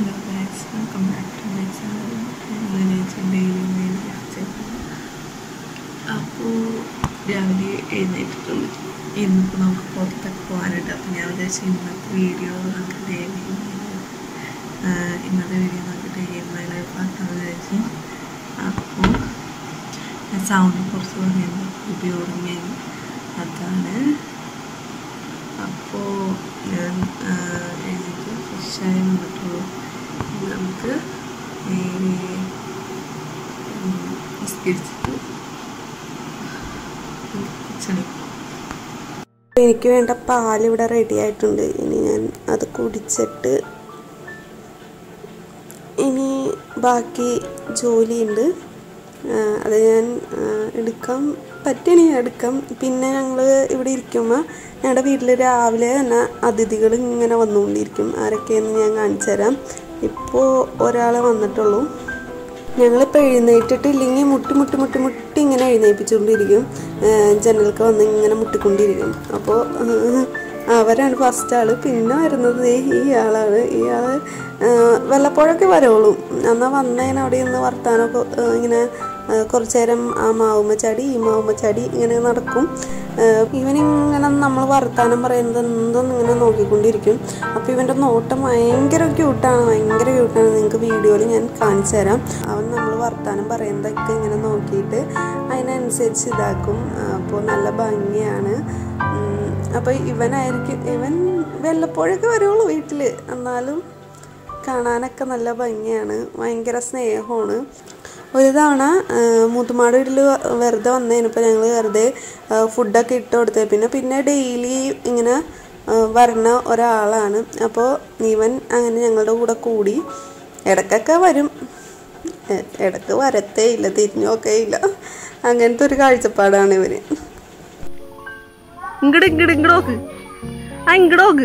Hello guys welcome back to my channel അങ്ങനെ daily mail അപ്പോൾ രാവിലെ എഴുന്നേറ്റിട്ടുണ്ട് ഇന്നിപ്പോൾ നമുക്ക് പുറത്തൊക്കെ പോകാനുണ്ട് അപ്പോൾ ഞാൻ വിചാരിച്ചു ഇന്നത്തെ വീഡിയോ നമുക്ക് ഡെയിലി ഇന്നത്തെ വീഡിയോ നമുക്ക് ഡെയിലി മൈ ലൈഫ് ആക്കാമെന്ന് വിചാരിച്ചു അപ്പോൾ ഞാൻ സൗണ്ട് കുറച്ച് പറയുന്നത് ഉപയോഗം അതാണ് അപ്പോൾ ഞാൻ എനിക്ക് ഫ്രഷായി വന്നിട്ടുള്ളൂ ഇനി നമുക്ക് നേരെ നിസ്കരിച്ചിട്ട് കിച്ചണിൽ എനിക്ക് വേണ്ട പാൽ ഇവിടെ റെഡി ആയിട്ടുണ്ട് ഇനി ഞാൻ അത് കുടിച്ചിട്ട് ഇനി ബാക്കി ജോലിയുണ്ട് ആ, അത് ഞാൻ ആ, എടുക്കാം പറ്റണി എടുക്കാം പിന്നെ ഞങ്ങൾ ഇവിടെ ഇരിക്കുമ്പോൾ ഞങ്ങളുടെ വീട്ടിൽ രാവിലെ തന്നെ അതിഥികൾ ഇങ്ങനെ വന്നുകൊണ്ടിരിക്കും ആരൊക്കെയെന്ന് ഞാൻ കാണിച്ചു തരാം ഇപ്പോൾ ഒരാളെ വന്നിട്ടുള്ളൂ ഞങ്ങളിപ്പോൾ എഴുന്നേറ്റിട്ടില്ലെങ്കിൽ മുട്ടി മുട്ടി മുട്ടി മുട്ടി ഇങ്ങനെ എഴുന്നേൽപ്പിച്ചുകൊണ്ടിരിക്കും ഏഹ് ജനലൊക്കെ വന്ന് ഇങ്ങനെ മുട്ടിക്കൊണ്ടിരിക്കും അപ്പോൾ അവരാണ് ഫസ്റ്റ് ആള് പിന്നെ വരുന്നത് ദേ ഈ ആളാണ് ഈ ആള് ഏഹ് വല്ലപ്പോഴൊക്കെ വരുള്ളൂ എന്നാൽ വന്നതിന് അവിടെ നിന്ന് വർത്താനമൊക്കെ ഏഹ് ഇങ്ങനെ ഏഹ് കുറച്ച് നേരം ആ മാവുമ്മ ചാടി ഈ മാവുമ്മ ചാടി ഇങ്ങനെ നടക്കും ഏഹ് ഇവനിങ്ങനെ നമ്മൾ വർത്താനം പറയുന്നത് എന്തെന്ന് ഇങ്ങനെ നോക്കിക്കൊണ്ടിരിക്കും അപ്പോൾ ഇവൻ്റെ നോട്ടം ഭയങ്കര ക്യൂട്ടാണ് ഭയങ്കര ക്യൂട്ടാണ് നിങ്ങൾക്ക് വീഡിയോയിൽ ഞാൻ കാണിച്ചു തരാം അവൻ നമ്മൾ വർത്താനം പറയുന്നതൊക്കെ ഇങ്ങനെ നോക്കിയിട്ട് അതിനനുസരിച്ച് ഇതാക്കും അപ്പോൾ നല്ല ഭംഗിയാണ് ഉം, അപ്പോൾ ഇവനായിരിക്കും ഇവൻ വല്ലപ്പോഴൊക്കെ വരുള്ളൂ വീട്ടിൽ എന്നാലും കാണാനൊക്കെ നല്ല ഭംഗിയാണ് ഭയങ്കര സ്നേഹമാണ് ഒരു തവണ മൂത്തുമാട് വീട്ടിൽ വെറുതെ വന്നതിനിപ്പോൾ ഞങ്ങൾ വെറുതെ ആ, ഫുഡൊക്കെ ഇട്ട് കൊടുത്തത് പിന്നെ പിന്നെ ഡെയിലി ഇങ്ങനെ ആ, വരുന്ന ഒരാളാണ് അപ്പോൾ ഇവൻ അങ്ങനെ ഞങ്ങളുടെ കൂടെ കൂടി ഇടയ്ക്കൊക്കെ വരും എ- ഇടയ്ക്ക് വരത്തേ ഇല്ല തിരിഞ്ഞൊക്കെ ഇല്ല അങ്ങനത്തെ ഒരു കാഴ്ചപ്പാടാണ് ഇവന് ഇങ്ങട് ഇങ്ങട് ഇങ്ങടോക്ക് ആ ഇങ്ങടോക്ക്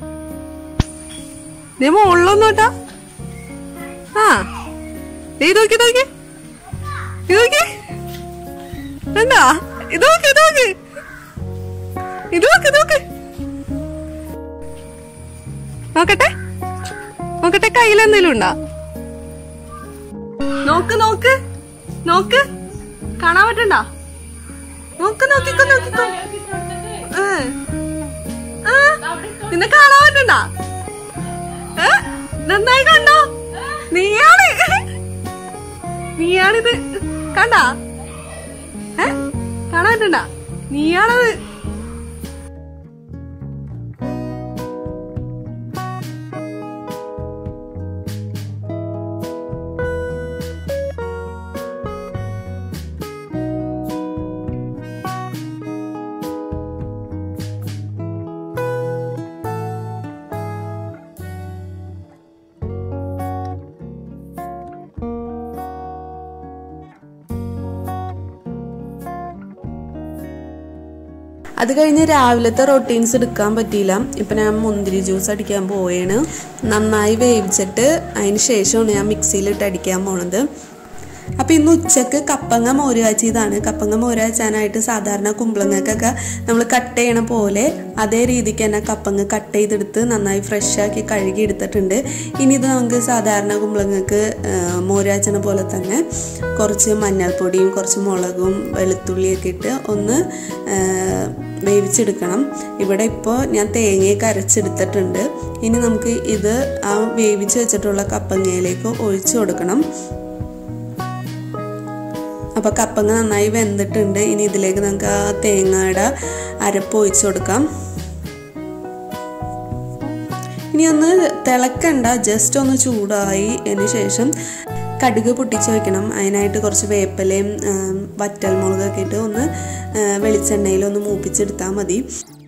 നീ മുകളിലൊന്നോട്ടാ ആ ദേ ഇത് നോക്കി നോക്കി ഇത് നോക്കി എന്താ ഇത് നോക്ക് ഇത് നോക്ക് ഇത് നോക്ക് ഇത് നോക്ക് നോക്കട്ടെ നോക്കട്ടെ കയ്യിൽ എന്തെങ്കിലും ഉണ്ടാ നോക്ക് നോക്ക് നോക്ക് കാണാൻ പറ്റണ്ട നോക്ക് നോക്കിക്കോ നോക്കിക്കോ ഏ. ആ, നിന്നെ കാണാൻ പറ്റണ്ട ഏ? നന്നായി കണ്ടോ നീയാണ് നീയാണിത് കണ്ട ഏ കാണാൻ പറ്റണ്ട നീയാണത് അത് കഴിഞ്ഞ് രാവിലത്തെ റൊട്ടീൻസ് എടുക്കാൻ പറ്റിയില്ല ഇപ്പം ഞാൻ മുന്തിരി ജ്യൂസ് അടിക്കാൻ പോവുകയാണ് നന്നായി വേവിച്ചിട്ട് അതിന് ശേഷമാണ് ഞാൻ മിക്സിയിലിട്ട് അടിക്കാൻ പോണത് അപ്പം ഇന്ന് ഉച്ചക്ക് കപ്പങ്ങ മോര് കാച്ചിയതാണ് കപ്പങ്ങ മോര് കാച്ചാനായിട്ട് സാധാരണ കുമ്പളങ്ങൾക്കൊക്കെ നമ്മൾ കട്ട് ചെയ്യണ പോലെ അതേ രീതിക്ക് തന്നെ കപ്പങ്ങ കട്ട് ചെയ്തെടുത്ത് നന്നായി ഫ്രഷാക്കി കഴുകി എടുത്തിട്ടുണ്ട് ഇനി ഇത് നമുക്ക് സാധാരണ കുമ്പളങ്ങക്ക് മോര് കാച്ചണ പോലെ തന്നെ കുറച്ച് മഞ്ഞൾപ്പൊടിയും കുറച്ച് മുളകും വെളുത്തുള്ളിയൊക്കെ ഇട്ട് ഒന്ന് ആ, വേവിച്ചെടുക്കണം ഇവിടെ ഇപ്പോൾ ഞാൻ തേങ്ങയൊക്കെ അരച്ചെടുത്തിട്ടുണ്ട് ഇനി നമുക്ക് ഇത് ആ വേവിച്ച് വെച്ചിട്ടുള്ള കപ്പങ്ങയിലേക്ക് ഒഴിച്ചു കൊടുക്കണം അപ്പോൾ കപ്പങ്ങ നന്നായി വെന്തിട്ടുണ്ട് ഇനി ഇതിലേക്ക് നമുക്ക് ആ തേങ്ങയുടെ അരപ്പ് ഒഴിച്ചു കൊടുക്കാം ഇനി ഒന്ന് തിളക്കണ്ട ജസ്റ്റ് ഒന്ന് ചൂടായി അതിന് ശേഷം കടുക് പൊട്ടിച്ച് വെക്കണം അതിനായിട്ട് കുറച്ച് വേപ്പിലയും ഉം, വറ്റൽമുളകൊക്കെ ഇട്ട് ഒന്ന് വെളിച്ചെണ്ണയിൽ ഒന്ന് മൂപ്പിച്ചെടുത്താൽ മതി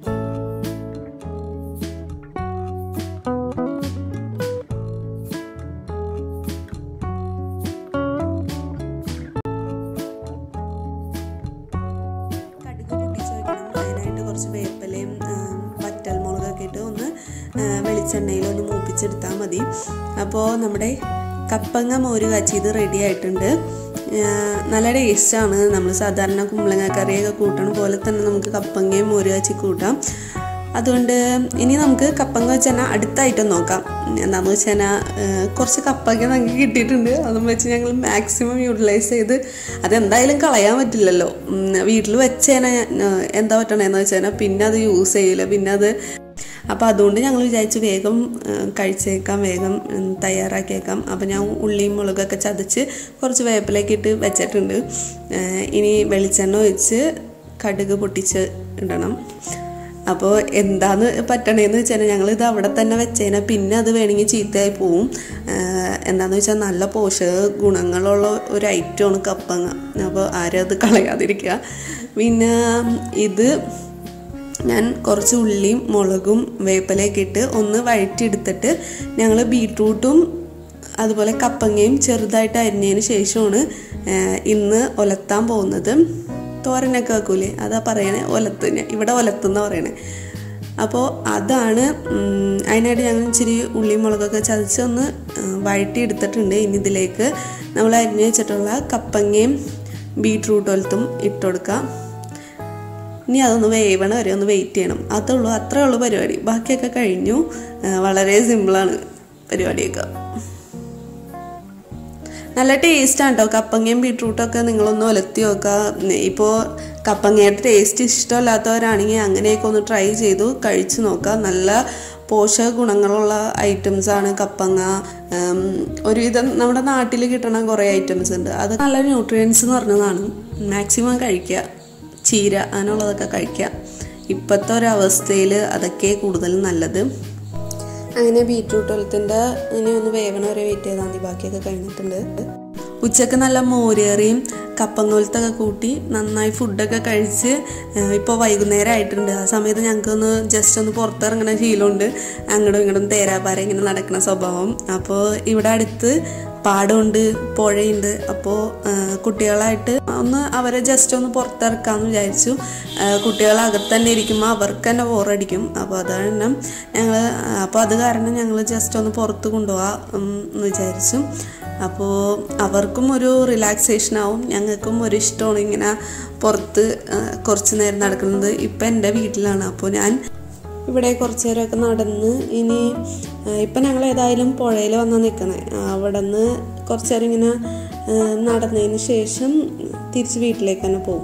കടുക് പൊട്ടിച്ച് വെക്കണം അതിനായിട്ട് കുറച്ച് വേപ്പിലയും ഉം, വറ്റൽമുളകൊക്കെ ഇട്ട് ഒന്ന് വെളിച്ചെണ്ണയിൽ ഒന്ന് മൂപ്പിച്ചെടുത്താൽ മതി അപ്പോൾ നമ്മുടെ കപ്പങ്ങ മോര് കാച്ചിയത് റെഡി ആയിട്ടുണ്ട് ആ, നല്ല ടേസ്റ്റാണ് നമ്മൾ സാധാരണ കുമ്പളങ്ങ കറിയൊക്കെ കൂട്ടണ പോലെ തന്നെ നമുക്ക് കപ്പങ്ങയും മോര് കാച്ചി കൂട്ടാം അതുകൊണ്ട് ഇനി നമുക്ക് കപ്പങ്ങ വെച്ചാൽ അടുത്തായിട്ട് നോക്കാം എന്താണെന്ന് വെച്ചാൽ കുറച്ച് കപ്പങ്ങ നമുക്ക് കിട്ടിയിട്ടുണ്ട് അതും വെച്ച് ഞങ്ങൾ മാക്സിമം യൂട്ടിലൈസ് ചെയ്ത് അതെന്തായാലും കളയാൻ പറ്റില്ലല്ലോ വീട്ടിൽ വെച്ചേനെ എന്താ പറ്റണേന്ന് വെച്ചാൽ പിന്നെ അത് യൂസ് ചെയ്യില്ല പിന്നെ അത് അപ്പോൾ അതുകൊണ്ട് ഞങ്ങൾ വിചാരിച്ചു വേഗം ആ, കഴിച്ചേക്കാം വേഗം ഉം, തയ്യാറാക്കിയേക്കാം അപ്പോൾ ഞാൻ ഉള്ളിയും മുളകൊക്കെ ചതച്ച് കുറച്ച് വേപ്പിലേക്ക് ഇട്ട് വെച്ചിട്ടുണ്ട് ആ, ഇനി വെളിച്ചെണ്ണ ഒഴിച്ച് കടുക് പൊട്ടിച്ച് ഇടണം അപ്പോൾ എന്താന്ന് പറ്റണേന്ന് വെച്ചാൽ ഞങ്ങളിത് അവിടെ തന്നെ വെച്ചേനെ പിന്നെ അത് വേണമെങ്കിൽ ചീത്തയായി പോവും ആഹ് എന്താന്ന് വെച്ചാൽ നല്ല പോഷക ഗുണങ്ങളുള്ള ഒരു ഐറ്റമാണ് കപ്പങ്ങ അപ്പോൾ ആരും അത് കളയാതിരിക്കുക പിന്നെ ഇത് ഞാൻ കുറച്ച് ഉള്ളിയും മുളകും വേപ്പിലയൊക്കെ ഇട്ട് ഒന്ന് വഴറ്റിയെടുത്തിട്ട് ഞങ്ങൾ ബീട്രൂട്ടും അതുപോലെ കപ്പങ്ങയും ചെറുതായിട്ട് അരിഞ്ഞതിന് ശേഷമാണ് ആഹ് ഇന്ന് ഒലത്താൻ പോകുന്നത് തോരനൊക്കെ വെക്കൂലേ അതാ പറയണേ ഒലത്ത് ഞാൻ ഇവിടെ ഒലത്തെന്ന് പറയണേ അപ്പോൾ അതാണ് ഉം, അതിനായിട്ട് ഞങ്ങൾ ഇച്ചിരി ഉള്ളിയും മുളകൊക്കെ ചതച്ച് ഒന്ന് ആഹ് വഴറ്റി എടുത്തിട്ടുണ്ട് ഇനി ഇതിലേക്ക് നമ്മൾ അരിഞ്ഞ് വെച്ചിട്ടുള്ള കപ്പങ്ങയും ബീട്രൂട്ട് ഒലത്തും ഇട്ട് കൊടുക്കാം ഇനി അതൊന്ന് വേവണ വരെ ഒന്ന് വെയിറ്റ് ചെയ്യണം അതേ ഉള്ളൂ അത്രേ ഉള്ളൂ പരിപാടി ബാക്കിയൊക്കെ കഴിഞ്ഞു ആ, വളരെ സിമ്പിളാണ് പരിപാടിയൊക്കെ നല്ല ടേസ്റ്റാണ് കേട്ടോ കപ്പങ്ങയും ബീട്രൂട്ടൊക്കെ നിങ്ങളൊന്ന് ഒലത്തി നോക്കുക ഇപ്പോൾ കപ്പങ്ങയുടെ ടേസ്റ്റ് ഇഷ്ടമല്ലാത്തവരാണെങ്കിൽ അങ്ങനെയൊക്കെ ഒന്ന് ട്രൈ ചെയ്തു കഴിച്ചു നോക്കുക നല്ല പോഷക ഗുണങ്ങളുള്ള ഐറ്റംസ് ആണ് കപ്പങ്ങ ഉം, ഒരുവിധം നമ്മുടെ നാട്ടിൽ കിട്ടണ കുറേ ഐറ്റംസ് ഉണ്ട് അത് നല്ല ന്യൂട്രിയൻസ് എന്ന് പറഞ്ഞതാണ് മാക്സിമം കഴിക്കുക ചീര അങ്ങനെയുള്ളതൊക്കെ കഴിക്കുക ഇപ്പോഴത്തെ ഒരവസ്ഥയിൽ അതൊക്കെ കൂടുതലും നല്ലത് അങ്ങനെ ബീട്രൂട്ട് ഒലത്തിൻ്റെ ഇനി ഒന്ന് വേവണ വരെ വെയിറ്റ് ചെയ്താൽ മതി ബാക്കിയൊക്കെ കഴിഞ്ഞിട്ടുണ്ട് ഉച്ചക്ക് നല്ല മോരേറിയും കപ്പങ്ങോലത്തൊക്കെ കൂട്ടി നന്നായി ഫുഡൊക്കെ കഴിച്ച് ഇപ്പോൾ വൈകുന്നേരം ആയിട്ടുണ്ട് ആ സമയത്ത് ഞങ്ങൾക്കൊന്ന് ജസ്റ്റ് ഒന്ന് പുറത്തിറങ്ങുന്ന ശീലമുണ്ട് അങ്ങോട്ടും ഇങ്ങോട്ടും തേരാപാര ഇങ്ങനെ നടക്കുന്ന സ്വഭാവം അപ്പോൾ ഇവിടെ അടുത്ത് പാടമുണ്ട് പുഴയുണ്ട് അപ്പോൾ കുട്ടികളായിട്ട് ഒന്ന് അവരെ ജസ്റ്റ് ഒന്ന് പുറത്തിറക്കാമെന്ന് വിചാരിച്ചു ആ, കുട്ടികൾ അകത്ത് തന്നെ ഇരിക്കുമ്പോൾ അവർക്ക് തന്നെ ബോറടിക്കും അപ്പോൾ അത് കാരണം ഞങ്ങൾ അപ്പോൾ അത് കാരണം ഞങ്ങൾ ജസ്റ്റ് ഒന്ന് പുറത്ത് കൊണ്ടുപോകാം ഉം, എന്ന് വിചാരിച്ചു അപ്പോൾ അവർക്കും ഒരു റിലാക്സേഷൻ ആവും ഞങ്ങൾക്കും ഒരു ഇഷ്ടമാണ് ഇങ്ങനെ പുറത്ത് ആ, കുറച്ച് നേരം നടക്കുന്നത് ഇപ്പം എൻ്റെ വീട്ടിലാണ് അപ്പോൾ ഞാൻ ഇവിടെ കുറച്ച് നേരമൊക്കെ നടന്ന് ഇനി ആ, ഇപ്പം ഞങ്ങൾ ഏതായാലും പുഴയിൽ വന്ന് നിൽക്കണേ അവിടെ നിന്ന് കുറച്ച് നേരം ഇങ്ങനെ ആ, നടന്നതിന് ശേഷം തിരിച്ച് വീട്ടിലേക്ക് തന്നെ പോകും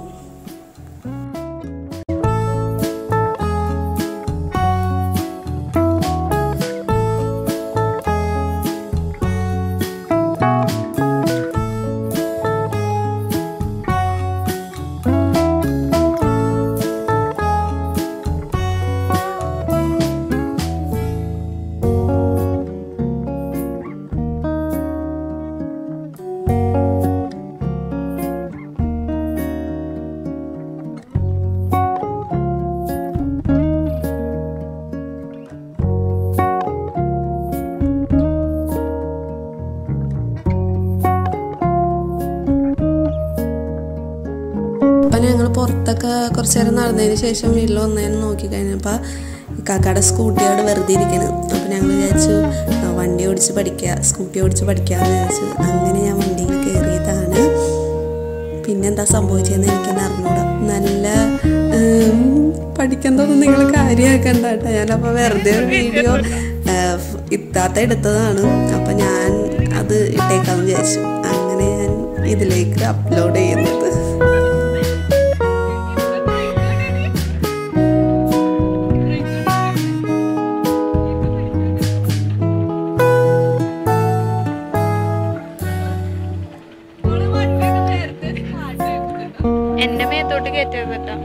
അപ്പം ഞങ്ങൾ പുറത്തൊക്കെ കുറച്ച് നേരം നടന്നതിന് ശേഷം വീട്ടിൽ വന്നതിന് നോക്കി കഴിഞ്ഞപ്പോൾ കാക്കയുടെ സ്കൂട്ടി അവിടെ വെറുതെ ഇരിക്കണം അപ്പം ഞങ്ങൾ വിചാരിച്ചു ആ, വണ്ടി ഓടിച്ച് പഠിക്കുക സ്കൂട്ടി ഓടിച്ച് പഠിക്കാമെന്ന് വിചാരിച്ചു അങ്ങനെ ഞാൻ വണ്ടിയിൽ കയറിയതാണ് പിന്നെന്താ സംഭവിച്ചതെന്ന് എനിക്കെന്നെ അറിഞ്ഞൂടാ നല്ല ഉം, പഠിക്കാൻ തോന്നുന്നു നിങ്ങൾ കാര്യമാക്കണ്ട കേട്ടോ ഞാനപ്പോൾ വെറുതെ ഒരു വീഡിയോ ഇത്താത്ത എടുത്തതാണ് അപ്പം ഞാൻ അത് ഇട്ടേക്കാന്ന് വിചാരിച്ചു അങ്ങനെ ഞാൻ ഇതിലേക്ക് അപ്ലോഡ് ചെയ്യുന്നത് എന്റെ മേത്തോട്ട് കയറ്റരുത് കേട്ടോ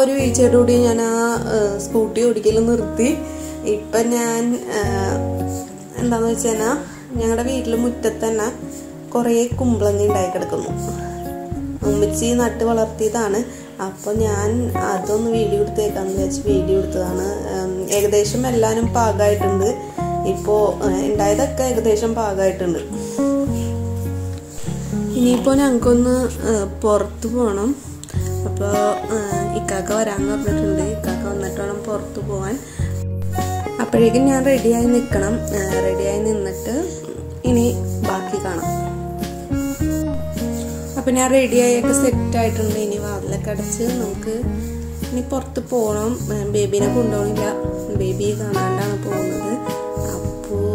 ഒരു വീഴ്ചയോടുകൂടി ഞാൻ ആ ഏഹ്, സ്കൂട്ടി ഓടിക്കൽ നിർത്തി ഇപ്പം ഞാൻ ഏഹ്, എന്താന്ന് വെച്ച് കഴിഞ്ഞാൽ ഞങ്ങളുടെ വീട്ടിൽ മുറ്റത്ത് തന്നെ കുറേ കുമ്പളങ്ങ ഉണ്ടായി കിടക്കുന്നു ഉമ്മച്ചി നട്ട് വളർത്തിയതാണ് അപ്പോൾ ഞാൻ അതൊന്ന് വീഡിയോ എടുത്തേക്കാന്ന് വിചാരിച്ച് വീഡിയോ എടുത്തതാണ് ഉം, ഏകദേശം എല്ലാവരും പാകമായിട്ടുണ്ട് ഇപ്പോൾ ഉണ്ടായതൊക്കെ ഏകദേശം പാകമായിട്ടുണ്ട് ഇനിയിപ്പോൾ ഞങ്ങൾക്കൊന്ന് ഏഹ്, പുറത്ത് പോകണം അപ്പോൾ ഇക്കാക്ക വരാമെന്ന് പറഞ്ഞിട്ടുണ്ട് ഇക്കാക്ക വന്നിട്ട് വേണം പുറത്ത് പോകാൻ അപ്പോഴേക്കും ഞാൻ റെഡിയായി നിൽക്കണം റെഡിയായി നിന്നിട്ട് ഇനി ബാക്കി കാണാം അപ്പം ഞാൻ റെഡിയായൊക്കെ സെറ്റ് ആയിട്ടുണ്ട് ഇനി വാതിലൊക്കെ അടച്ച് നമുക്ക് ഇനി പുറത്ത് പോകണം ഏഹ് ബേബീനെ കൊണ്ടുപോകണില്ല ബേബി കാണാണ്ടാണ് പോകുന്നത് അപ്പോൾ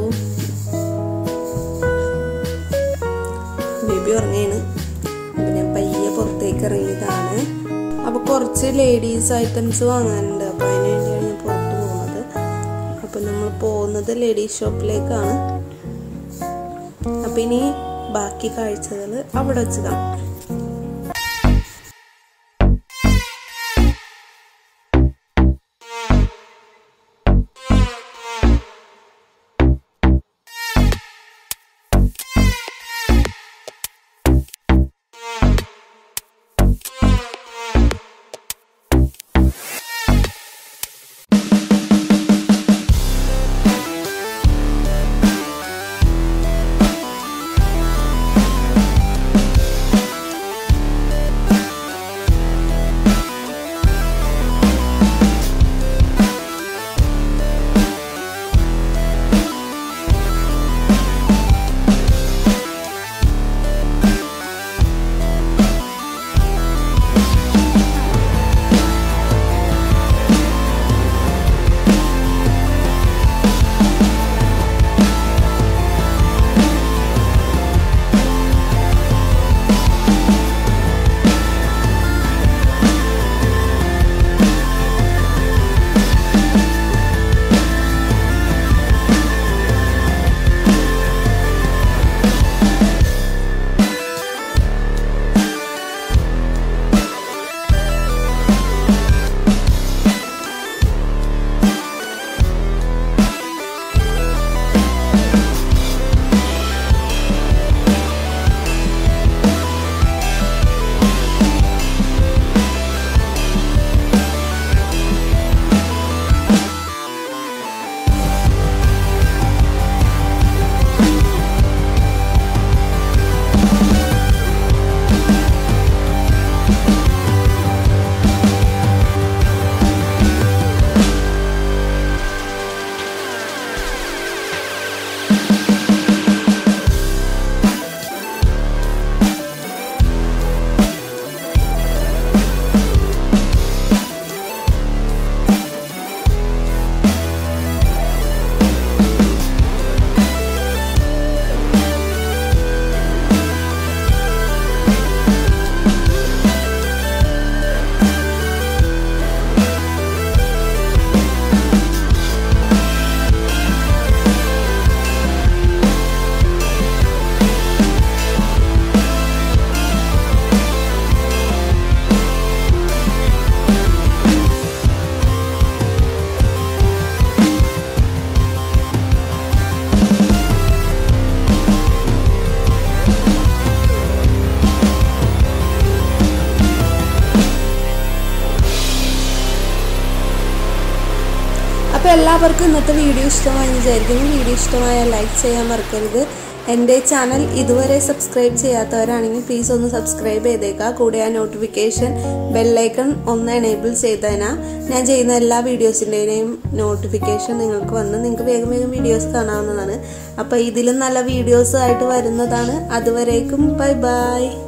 ബേബി ഉറങ്ങാണ് അപ്പം ഞാൻ പയ്യെ പുറത്തേക്ക് ഇറങ്ങിയതാണ് അപ്പോൾ കുറച്ച് ലേഡീസ് ഐറ്റംസ് വാങ്ങാനുണ്ട് അപ്പോൾ അതിന് വേണ്ടിയാണ് ഞാൻ പുറത്ത് പോകുന്നത് അപ്പോൾ നമ്മൾ പോകുന്നത് ലേഡീസ് ഷോപ്പിലേക്കാണ് അപ്പം ഇനി ബാക്കി കാഴ്ചകൾ അവിടെ വെച്ച് കാണാം അപ്പോൾ എല്ലാവർക്കും ഇന്നത്തെ വീഡിയോ ഇഷ്ടമായി വിചാരിക്കുന്നു വീഡിയോ ഇഷ്ടമായാൽ ലൈക്ക് ചെയ്യാൻ മറക്കരുത് എൻ്റെ ചാനൽ ഇതുവരെ സബ്സ്ക്രൈബ് ചെയ്യാത്തവരാണെങ്കിൽ പ്ലീസ് ഒന്ന് സബ്സ്ക്രൈബ് ചെയ്തേക്കുക കൂടെ ആ നോട്ടിഫിക്കേഷൻ ബെല്ലൈക്കൺ ഒന്ന് എനേബിൾ ചെയ്തേനാ ഞാൻ ചെയ്യുന്ന എല്ലാ വീഡിയോസിൻ്റെയും നോട്ടിഫിക്കേഷൻ നിങ്ങൾക്ക് വന്ന് നിങ്ങൾക്ക് വേഗം വേഗം വീഡിയോസ് കാണാവുന്നതാണ് അപ്പോൾ ഇതിലും നല്ല വീഡിയോസ് ആയിട്ട് വരുന്നതാണ് അതുവരേക്കും ബൈ ബൈ